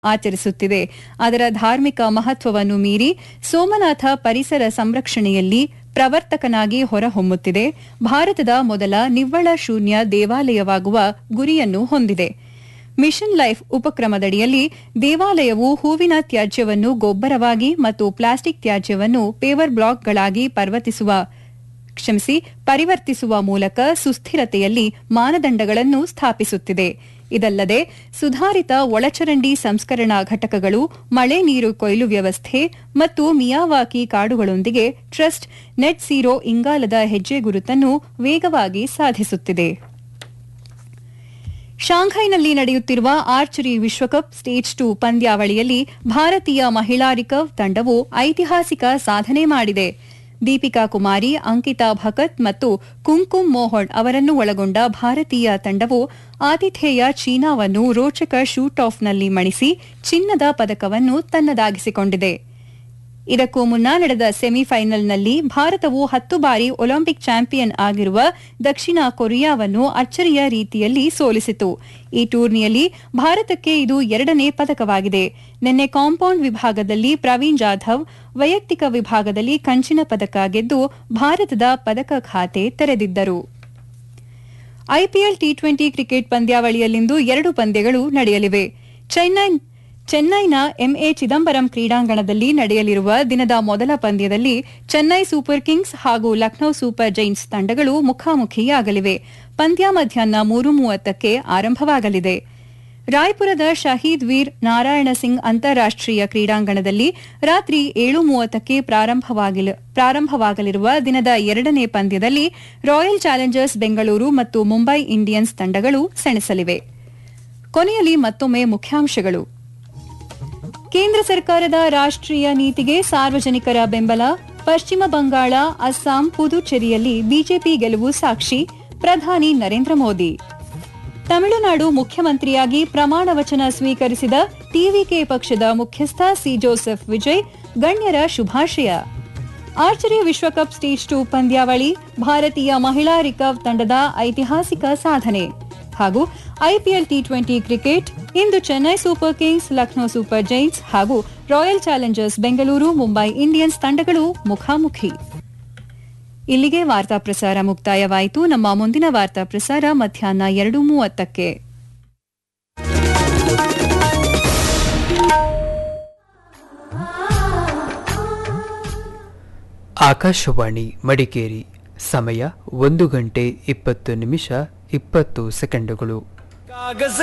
ಆಚರಿಸುತ್ತಿದೆ ಅದರ ಧಾರ್ಮಿಕ ಮಹತ್ವವನ್ನು ಮೀರಿ ಸೋಮನಾಥ ಪರಿಸರ ಸಂರಕ್ಷಣೆಯಲ್ಲಿ ಪ್ರವರ್ತಕನಾಗಿ ಹೊರಹೊಮ್ಮುತ್ತಿದೆ ಭಾರತದ ಮೊದಲ ನಿವ್ವಳ ಶೂನ್ಯ ದೇವಾಲಯವಾಗುವ ಗುರಿಯನ್ನು ಹೊಂದಿದೆ ಮಿಷನ್ ಲೈಫ್ ಉಪಕ್ರಮದಡಿಯಲ್ಲಿ ದೇವಾಲಯವು ಹೂವಿನ ತ್ಯಾಜ್ಯವನ್ನು ಗೊಬ್ಬರವಾಗಿ ಮತ್ತು ಪ್ಲಾಸ್ಟಿಕ್ ತ್ಯಾಜ್ಯವನ್ನು ಪೇವರ್ ಬ್ಲಾಕ್ಗಳಾಗಿ ಪರ್ವತಿಸುವ ಕ್ಷಮಿಸಿ ಪರಿವರ್ತಿಸುವ ಮೂಲಕ ಸುಸ್ಥಿರತೆಯಲ್ಲಿ ಮಾನದಂಡಗಳನ್ನು ಸ್ಥಾಪಿಸುತ್ತಿದೆ ಇದಲ್ಲದೆ ಸುಧಾರಿತ ಒಳಚರಂಡಿ ಸಂಸ್ಕರಣಾ ಘಟಕಗಳು ಮಳೆ ನೀರು ಕೊಯ್ಲು ವ್ಯವಸ್ಥೆ ಮತ್ತು ಮಿಯಾವಾಕಿ ಕಾಡುಗಳೊಂದಿಗೆ ಟ್ರಸ್ಟ್ ನೆಟ್ ಝೀರೋ ಇಂಗಾಲದ ಹೆಜ್ಜೆ ಗುರುತನ್ನು ವೇಗವಾಗಿ ಸಾಧಿಸುತ್ತಿದೆ ಶಾಂಘೈನಲ್ಲಿ ನಡೆಯುತ್ತಿರುವ ಆರ್ಚರಿ ವಿಶ್ವಕಪ್ ಸ್ಟೇಜ್ ಟೂ ಪಂದ್ಯಾವಳಿಯಲ್ಲಿ ಭಾರತೀಯ ಮಹಿಳಾ ರಿಕರ್ವ್ ತಂಡವು ಐತಿಹಾಸಿಕ ಸಾಧನೆ ಮಾಡಿದೆ ದೀಪಿಕಾ ಕುಮಾರಿ ಅಂಕಿತಾ ಭಕತ್ ಮತ್ತು ಕುಂಕುಮ್ ಮೋಹನ್ ಅವರನ್ನು ಒಳಗೊಂಡ ಭಾರತೀಯ ತಂಡವು ಆತಿಥೇಯ ಚೀನಾವನ್ನು ರೋಚಕ ಶೂಟ್ ಆಫ್ನಲ್ಲಿ ಮಣಿಸಿ ಚಿನ್ನದ ಪದಕವನ್ನು ತನ್ನದಾಗಿಸಿಕೊಂಡಿದೆ ಇದಕ್ಕೂ ಮುನ್ನ ನಡೆದ ಸೆಮಿಫೈನಲ್ನಲ್ಲಿ ಭಾರತವು ಹತ್ತು ಬಾರಿ ಒಲಿಂಪಿಕ್ ಚಾಂಪಿಯನ್ ಆಗಿರುವ ದಕ್ಷಿಣ ಕೊರಿಯಾವನ್ನು ಅಚ್ಚರಿಯ ರೀತಿಯಲ್ಲಿ ಸೋಲಿಸಿತು ಈ ಟೂರ್ನಿಯಲ್ಲಿ ಭಾರತಕ್ಕೆ ಇದು ಎರಡನೇ ಪದಕವಾಗಿದೆ ನಿನ್ನೆ ಕಾಂಪೌಂಡ್ ವಿಭಾಗದಲ್ಲಿ ಪ್ರವೀಣ್ ಜಾಧವ್ ವೈಯಕ್ತಿಕ ವಿಭಾಗದಲ್ಲಿ ಕಂಚಿನ ಪದಕ ಗೆದ್ದು ಭಾರತದ ಪದಕ ಖಾತೆ ತೆರೆದಿದ್ದರು ಐಪಿಎಲ್ ಟಿ ಟ್ವೆಂಟಿ ಕ್ರಿಕೆಟ್ ಪಂದ್ಯಾವಳಿಯಲ್ಲಿಂದು ಎರಡು ಪಂದ್ಯಗಳು ನಡೆಯಲಿವೆ ಚೆನ್ನೈ ಚೆನ್ನೈನ ಎಂಎ ಚಿದಂಬರಂ ಕ್ರೀಡಾಂಗಣದಲ್ಲಿ ನಡೆಯಲಿರುವ ದಿನದ ಮೊದಲ ಪಂದ್ಯದಲ್ಲಿ ಚೆನ್ನೈ ಸೂಪರ್ ಕಿಂಗ್ಸ್ ಹಾಗೂ ಲಕ್ನೌ ಸೂಪರ್ ಜೈಂಟ್ಸ್ ತಂಡಗಳು ಮುಖಾಮುಖಿಯಾಗಲಿವೆ ಪಂದ್ಯ ಮಧ್ಯಾಹ್ನ ಮೂರು ಮೂವತ್ತಕ್ಕೆ ಆರಂಭವಾಗಲಿದೆ ರಾಯ್ಪುರದ ಶಹೀದ್ ವೀರ್ ನಾರಾಯಣ ಸಿಂಗ್ ಅಂತಾರಾಷ್ಟೀಯ ಕ್ರೀಡಾಂಗಣದಲ್ಲಿ ರಾತ್ರಿ ಏಳು ಮೂವತ್ತಕ್ಕೆ ಪ್ರಾರಂಭವಾಗಲಿರುವ ದಿನದ ಎರಡನೇ ಪಂದ್ಯದಲ್ಲಿ ರಾಯಲ್ ಚಾಲೆಂಜರ್ಸ್ ಬೆಂಗಳೂರು ಮತ್ತು ಮುಂಬೈ ಇಂಡಿಯನ್ಸ್ ತಂಡಗಳು ಸೆಣಸಲಿವೆ ಕೊನೆಯಲ್ಲಿ ಮತ್ತೊಮ್ಮೆ ಮುಖ್ಯಾಂಶಗಳು ಕೇಂದ್ರ ಸರ್ಕಾರದ ರಾಷ್ಟ್ರೀಯ ನೀತಿಗೆ ಸಾರ್ವಜನಿಕರ ಬೆಂಬಲ ಪಶ್ಚಿಮ ಬಂಗಾಳ ಅಸ್ಸಾಂ ಪುದುಚೇರಿಯಲ್ಲಿ ಬಿಜೆಪಿ ಗೆಲುವು ಸಾಕ್ಷಿ ಪ್ರಧಾನಿ ನರೇಂದ್ರ ಮೋದಿ ತಮಿಳುನಾಡು ಮುಖ್ಯಮಂತ್ರಿಯಾಗಿ ಪ್ರಮಾಣ ವಚನ ಸ್ವೀಕರಿಸಿದ ಟಿವಿಕೆ ಪಕ್ಷದ ಮುಖ್ಯಸ್ಥ ಸಿ ಜೋಸೆಫ್ ವಿಜಯ್ ಗಣ್ಯರ ಶುಭಾಶಯ ಆರ್ಚರಿ ವಿಶ್ವಕಪ್ ಸ್ಟೇಜ್ ಟೂ ಪಂದ್ಯಾವಳಿ ಭಾರತೀಯ ಮಹಿಳಾ ರಿಕರ್ವ್ ತಂಡದ ಐತಿಹಾಸಿಕ ಸಾಧನೆ ಹಾಗೂ ಐಪಿಎಲ್ ಟಿ ಟ್ವೆಂಟಿ ಕ್ರಿಕೆಟ್ ಇಂದು Chennai super kings Lucknow super giants ಹಾಗೂ royal challengers Bengaluru Mumbai Indians ತಂಡಗಳು ಮುಖಾಮುಖಿ ಇಲ್ಲಿಗೆ ವಾರ್ತಾ ಪ್ರಸಾರ ಮುಕ್ತಾಯವಾಯಿತು ನಮ್ಮ ಮುಂದಿನ ವಾರ್ತಾ ಪ್ರಸಾರ ಮಧ್ಯಾಹ್ನ ಎರಡು ಮೂವತ್ತಕ್ಕೆ ಆಕಾಶವಾಣಿ ಮಡಿಕೇರಿ ಸಮಯ ಒಂದು ಗಂಟೆ ಇಪ್ಪತ್ತು ನಿಮಿಷ ಇಪ್ಪತ್ತು ಸೆಕೆಂಡುಗಳು